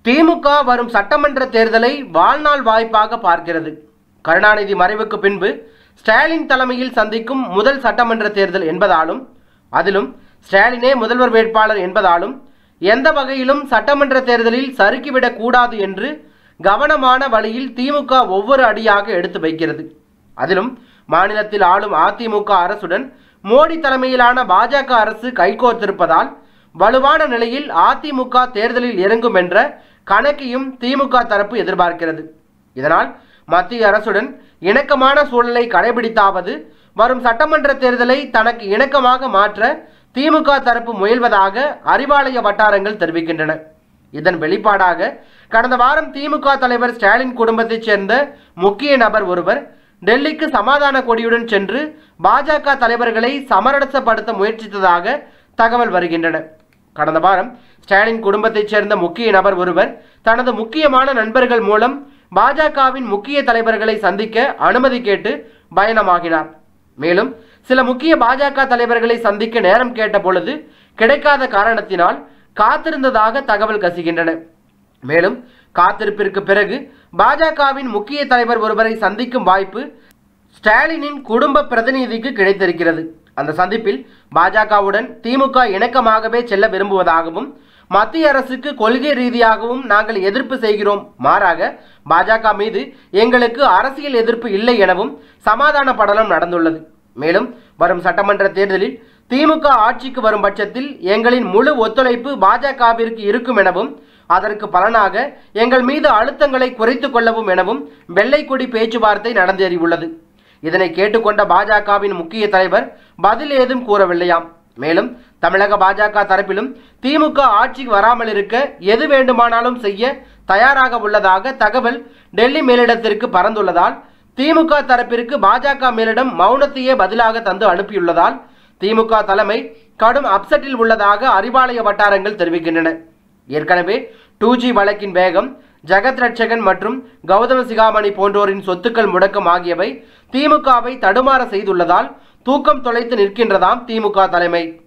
திமுக வரும் சட்டமன்ற தேர்தலை வாழ்நாள் வாய்ப்பாக பார்க்கிறது கருணாநிதி மறைவுக்கு பின்பு ஸ்டாலின் தலைமையில் சந்திக்கும் முதல் சட்டமன்ற தேர்தல் என்பதாலும் அதிலும் ஸ்டாலினே முதல்வர் வேட்பாளர் என்பதாலும் எந்த வகையிலும் சட்டமன்ற தேர்தலில் சறுக்கிவிடக் கூடாது என்று கவனமான வழியில் திமுக ஒவ்வொரு அடியாக எடுத்து வைக்கிறது அதிலும் மாநிலத்தில் ஆளும் அதிமுக அரசுடன் மோடி தலைமையிலான பாஜக அரசு கைகோர்த்திருப்பதால் வலுவான நிலையில் அதிமுக தேர்தலில் இறங்கும் என்ற கணக்கையும் திமுக தரப்பு எதிர்பார்க்கிறது இதனால் மத்திய அரசுடன் இணக்கமான சூழலை கடைபிடித்தாவது வரும் சட்டமன்ற தேர்தலை தனக்கு இணக்கமாக மாற்ற திமுக தரப்பு முயல்வதாக அறிவாலய வட்டாரங்கள் தெரிவிக்கின்றன இதன் வெளிப்பாடாக கடந்த வாரம் திமுக தலைவர் ஸ்டாலின் குடும்பத்தைச் சேர்ந்த முக்கிய நபர் ஒருவர் டெல்லிக்கு சமாதான கொடியுடன் சென்று பாஜக தலைவர்களை சமரசப்படுத்த முயற்சித்ததாக தகவல் வருகின்றன கடந்த வாரம் ஸ்டாலின் குடும்பத்தைச் சேர்ந்த முக்கிய நபர் ஒருவர் தனது முக்கியமான நண்பர்கள் மூலம் பாஜகவின் முக்கிய தலைவர்களை சந்திக்க அனுமதி கேட்டு பயணமாகினார் மேலும் சில முக்கிய பாஜக தலைவர்களை சந்திக்க நேரம் கேட்ட பொழுது கிடைக்காத காரணத்தினால் காத்திருந்ததாக தகவல் கசிகின்றன மேலும் காத்திருப்பிற்கு பிறகு பாஜகவின் முக்கிய தலைவர் ஒருவரை சந்திக்கும் வாய்ப்பு ஸ்டாலினின் குடும்ப பிரதிநிதிக்கு கிடைத்திருக்கிறது அந்த சந்திப்பில் பாஜகவுடன் திமுக இணக்கமாகவே செல்ல விரும்புவதாகவும் மத்திய அரசுக்கு கொள்கை ரீதியாகவும் நாங்கள் எதிர்ப்பு செய்கிறோம் மாறாக பாஜக மீது எங்களுக்கு அரசியல் எதிர்ப்பு இல்லை எனவும் சமாதான படலம் நடந்துள்ளது மேலும் வரும் சட்டமன்ற தேர்தலில் திமுக ஆட்சிக்கு வரும் பட்சத்தில் எங்களின் முழு ஒத்துழைப்பு பாஜகவிற்கு இருக்கும் எனவும் அதற்கு பலனாக எங்கள் மீது அழுத்தங்களை குறைத்து கொள்ளவும் எனவும் வெள்ளைக்கொடி பேச்சுவார்த்தை நடந்தேறியுள்ளது இதனை கேட்டுக்கொண்ட பாஜகவின் முக்கிய தலைவர் பதில் ஏதும் கூறவில்லையாம் மேலும் தமிழக பாஜக தரப்பிலும் திமுக ஆட்சிக்கு வராமல் இருக்க எது வேண்டுமானாலும் செய்ய தயாராக உள்ளதாக தகவல் டெல்லி மேலிடத்திற்கு பறந்துள்ளதால் திமுக தரப்பிற்கு பாஜக மேலிடம் மௌனத்தையே பதிலாக தந்து அனுப்பியுள்ளதால் திமுக தலைமை கடும் அப்செட்டில் உள்ளதாக அறிவாலய வட்டாரங்கள் தெரிவிக்கின்றன ஏற்கனவே டூ ஜி வழக்கின் வேகம் ஜெகத் ரட்சகன் மற்றும் கௌதம சிகாமணி போன்றோரின் சொத்துக்கள் முடக்கம் ஆகியவை திமுகவை தடுமாற செய்துள்ளதால் தூக்கம் தொலைத்து நிற்கின்றதாம் திமுக தலைமை